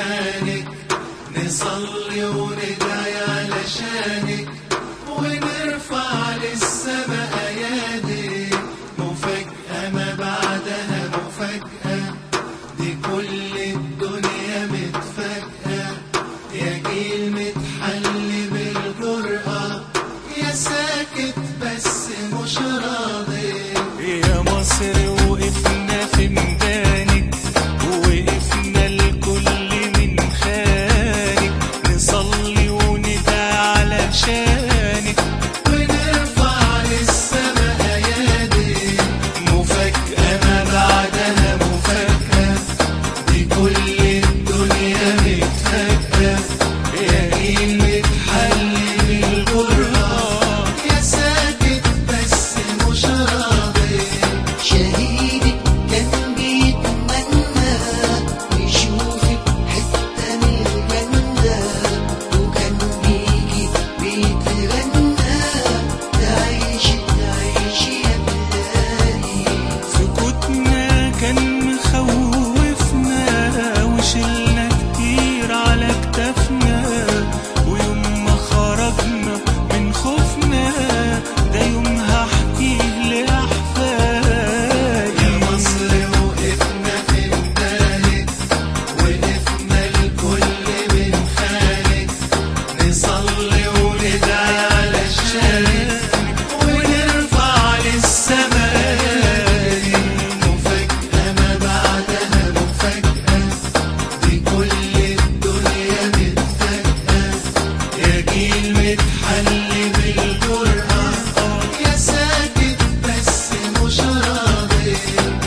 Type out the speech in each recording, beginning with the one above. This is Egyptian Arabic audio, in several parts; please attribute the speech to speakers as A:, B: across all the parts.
A: خانك نصلي وندعي علشانك ونرفع للسماء ايادي مفاجأة ما بعدها مفاجأة دي كل الدنيا متفاجأة يا جيل متحلي بالجرأة يا ساكت بس مش راضي
B: يا مصر وقفنا في ميدانك وقفنا الكل من خانك نصلي وندعي علشانك
A: ونرفع للسماء ايادي مفاجأة ما بعدها مفاجأة دي كل الدنيا متفاجأة يا جيل متحلي بالجرأة يا ساكت بس مش راضي
C: شهيدك كان بيتمنى يشوفك حتة من الجنة وكان بيجي بيتغنى تعيش تعيش يا بلادي
B: سكوتنا كان مخوفنا وشلنا كتير على كتافنا ويوم ما خرجنا من خوفنا ده يومها احكيه لأحفادي
A: يا مصر وقفنا في ميدانك وقفنا الكل من خانك نصلي وندعي علشانك ونرفع للسماء مفاجأة ما بعدها مفاجأة دي كل الدنيا متفاجأة يا جيل متحلي بالجرأة يا ساكت بس مش راضي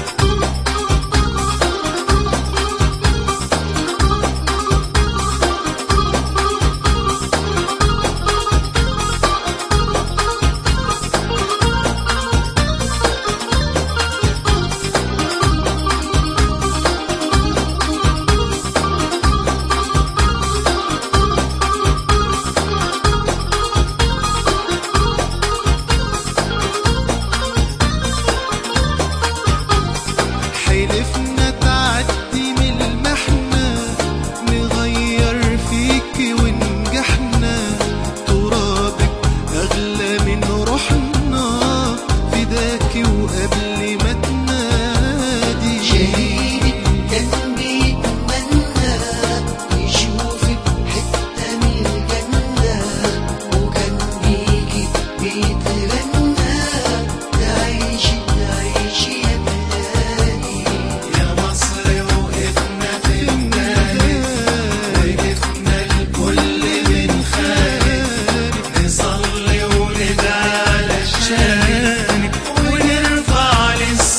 A: حلفنا تعدي من المحنة نغير فيك ونجحنا ترابك أغلى من روحنا فداكي وقبل ما تنادي
C: شهيدك كان بيتمنى يشوفك حتة من الجنة وكان بيجي بيتغنى تعيش تعيش يا بلادي
A: يا مصر وقفنا في ميدانك وقفنا الكل من خانك نصلي وندعي علشانك ونرفع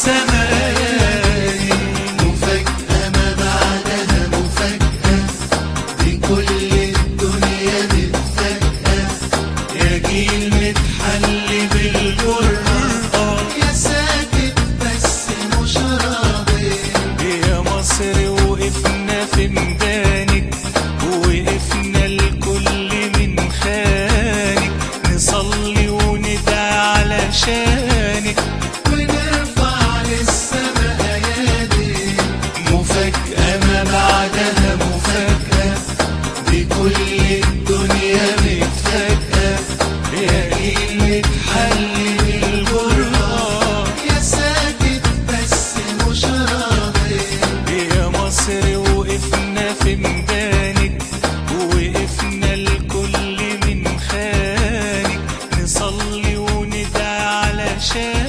A: للسماء مفاجأة ما بعدها مفاجأة دي كل الدنيا متفاجأة يا جيل متحلي بالجرأة يا ساكت بس مش راضي
B: يا مصر وقفنا في ميدانك وقفنا الكل من خانك نصلي وندعي علشانك
A: ونرفع للسماء ايادي مفاجأة ما بعدها مفاجأة دي كل الدنيا متفاجأة يا جيل متحلي بالجرأة يا ساكت بس مش راضي
B: يا مصر وقفنا في ميدانك وقفنا الكل من خانك نصلي وندعي علشانك